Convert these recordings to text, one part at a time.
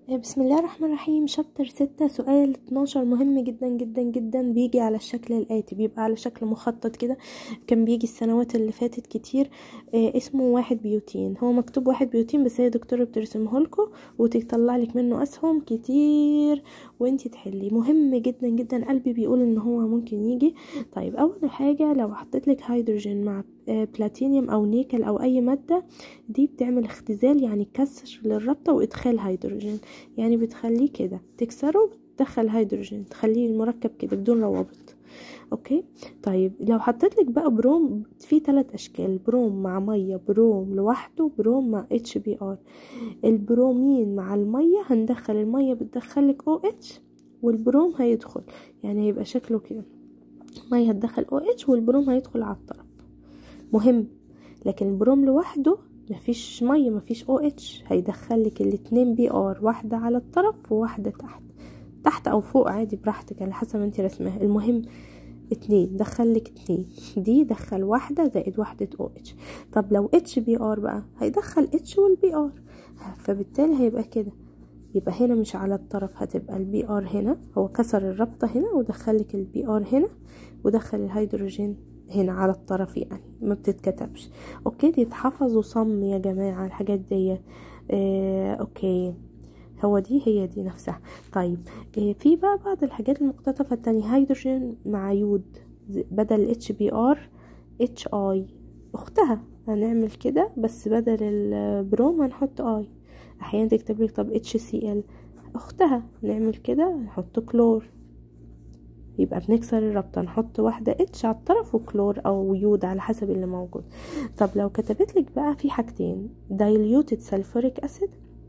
بسم الله الرحمن الرحيم شابتر ستة سؤال 12 مهم جدا جدا جدا بيجي على الشكل الآتي بيبقى على شكل مخطط كده كان بيجي السنوات اللي فاتت كتير آه اسمه واحد بيوتين هو مكتوب واحد بيوتين بس هي دكتورة بترسمه لكم وتطلع لك منه أسهم كتير وانتي تحلي مهم جدا جدا قلبي بيقول ان هو ممكن يجي طيب اول حاجة لو حطيت لك هيدروجين مع بلاتينيوم او نيكل او اي مادة دي بتعمل اختزال يعني كسر للرابطة وادخال هيدروجين يعني بتخليه كده تكسره تدخل هيدروجين تخليه المركب كده بدون روابط اوكي طيب لو حطيت لك بقى بروم في ثلاث اشكال بروم مع ميه بروم لوحده بروم مع اتش بي ار البرومين مع الميه هندخل الميه بتدخل لك او اتش والبروم هيدخل يعني هيبقى شكله كده ميه هتدخل او اتش والبروم هيدخل على الطرف مهم لكن البروم لوحده مفيش ميه مفيش او اتش هيدخل لك الاتنين بي ار واحده على الطرف وواحده تحت تحت او فوق عادي براحتك على حسب ما انت رسمها المهم اتنين دخلك اتنين دي دخل واحدة زائد واحدة او اتش طب لو اتش بي ار بقى هيدخل اتش والبي ار فبالتالي هيبقى كده يبقى هنا مش على الطرف هتبقى البي ار هنا هو كسر الرابطة هنا ودخلك البي ار هنا ودخل الهيدروجين هنا على الطرف يعني ما بتتكتبش اوكي دي تحفظوا صم يا جماعة الحاجات دي اه اوكي هو دي هي دي نفسها طيب اه في بقى بعض الحاجات المقتطفة التانية هيدروجين مع يود بدل اتش بي ار اتش اي اختها هنعمل كده بس بدل البروم هنحط اي احيانا تكتب لك طب اتش سي ال اختها نعمل كده نحط كلور يبقى بنكسر الرابطة نحط واحدة اتش على الطرف وكلور او يود على حسب اللي موجود طب لو كتبت لك بقى في حاجتين diluted sulfuric acid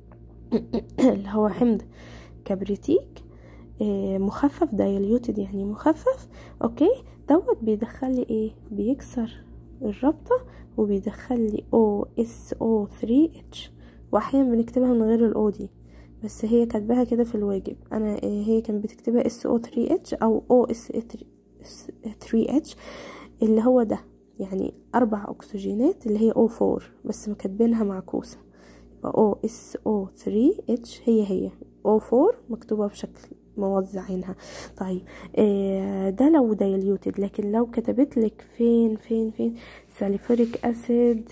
اللي هو حمض كبريتيك مخفف diluted يعني مخفف اوكي دوت بيدخل لي ايه بيكسر الرابطة وبيدخل لي او اس او 3 اتش واحيانا بنكتبها من غير الاو دي بس هي كاتباها كده في الواجب انا هي كانت بتكتبها اس او 3 اتش او او اس 3 اتش اللي هو ده يعني اربع اكسجينات اللي هي او 4 بس مكاتبينها معكوسه يبقى او اس او 3 اتش هي هي او 4 مكتوبه بشكل موزعينها طيب آه ده لو دايليوتد لكن لو كتبت لك فين فين فين ساليفوريك اسيد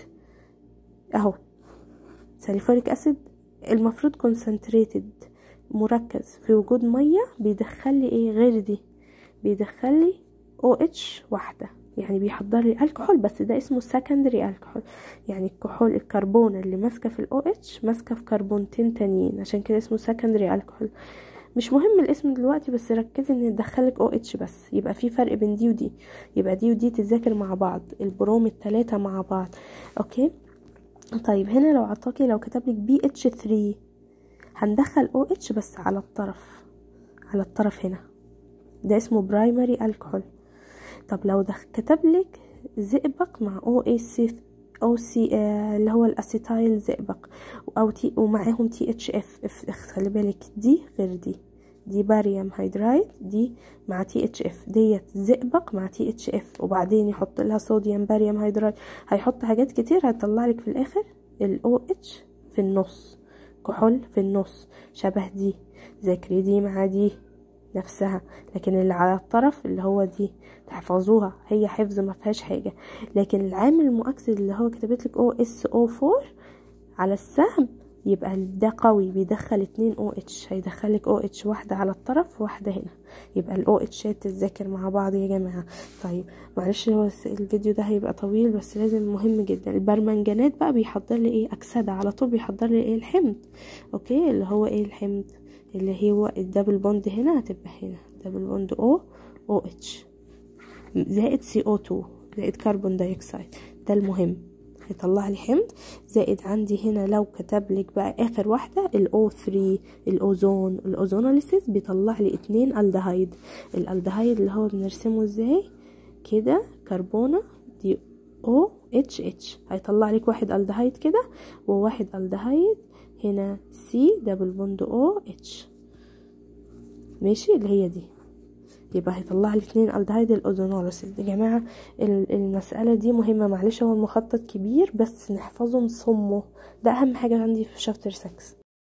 اهو ساليفوريك اسيد المفروض كونسنتريتد مركز في وجود ميه بيدخل لي ايه غير دي بيدخل لي او اتش واحده يعني بيحضر لي الكحول بس ده اسمه سكندري الكحول يعني الكحول الكربون اللي ماسكه في الاو اتش ماسكه في كربونتين تانيين عشان كده اسمه سكندري الكحول مش مهم الاسم دلوقتي بس ركزي ان يدخلك او اتش بس يبقى في فرق بين دي ودي يبقى دي ودي تتذاكر مع بعض البروم التلاتة مع بعض اوكي طيب هنا لو عطاكي لو كتبلك بي اتش 3 هندخل او اتش بس على الطرف على الطرف هنا ده اسمه برايمري الكحول طب لو كتبلك زئبق مع او اي سي او سي آه اللي هو الاسيتايل زئبق او تي ومعاهم تي اتش اف خلي بالك دي غير دي دي باريوم هيدرايد دي مع تي اتش اف ديت زئبق مع تي اتش اف وبعدين يحط لها صوديوم باريوم هيدرايد هيحط حاجات كتير هيطلع لك في الاخر الاو اتش في النص كحول في النص شبه دي ذاكري دي مع دي نفسها لكن اللي على الطرف اللي هو دي تحفظوها هي حفظ ما فيهاش حاجه لكن العامل المؤكسد اللي هو كتبت لك او اس او 4 على السهم يبقى ده قوي بيدخل اتنين او اتش هيدخلك او اتش واحدة على الطرف واحدة هنا يبقى الاو اتشات تتذاكر مع بعض يا جماعة طيب معلش هو الفيديو ده هيبقى طويل بس لازم مهم جدا البرمنجانات بقى بيحضر لي ايه اكسدة على طول بيحضر لي ايه الحمض اوكي اللي هو ايه الحمض اللي هو الدبل بوند هنا هتبقى هنا دبل بوند او او اتش زائد سي او 2 زائد كربون دايوكسيد ده المهم هيطلع لي حمض زائد عندي هنا لو كتب لك بقى اخر واحده الاو 3 الاوزون الاوزوناليسيس بيطلع لي اتنين الدهايد الالدهايد اللي هو بنرسمه ازاي كده كربونه دي او اتش اتش هيطلع لك واحد الدهايد كده وواحد الدهايد هنا سي دبل بوند او اتش ماشي اللي هي دي يبقى هيطلع لي اتنين الدهايد الاوزونوليسيس يا جماعه المساله دي مهمه معلش هو المخطط كبير بس نحفظه نصمه ده اهم حاجه عندي في شابتر 6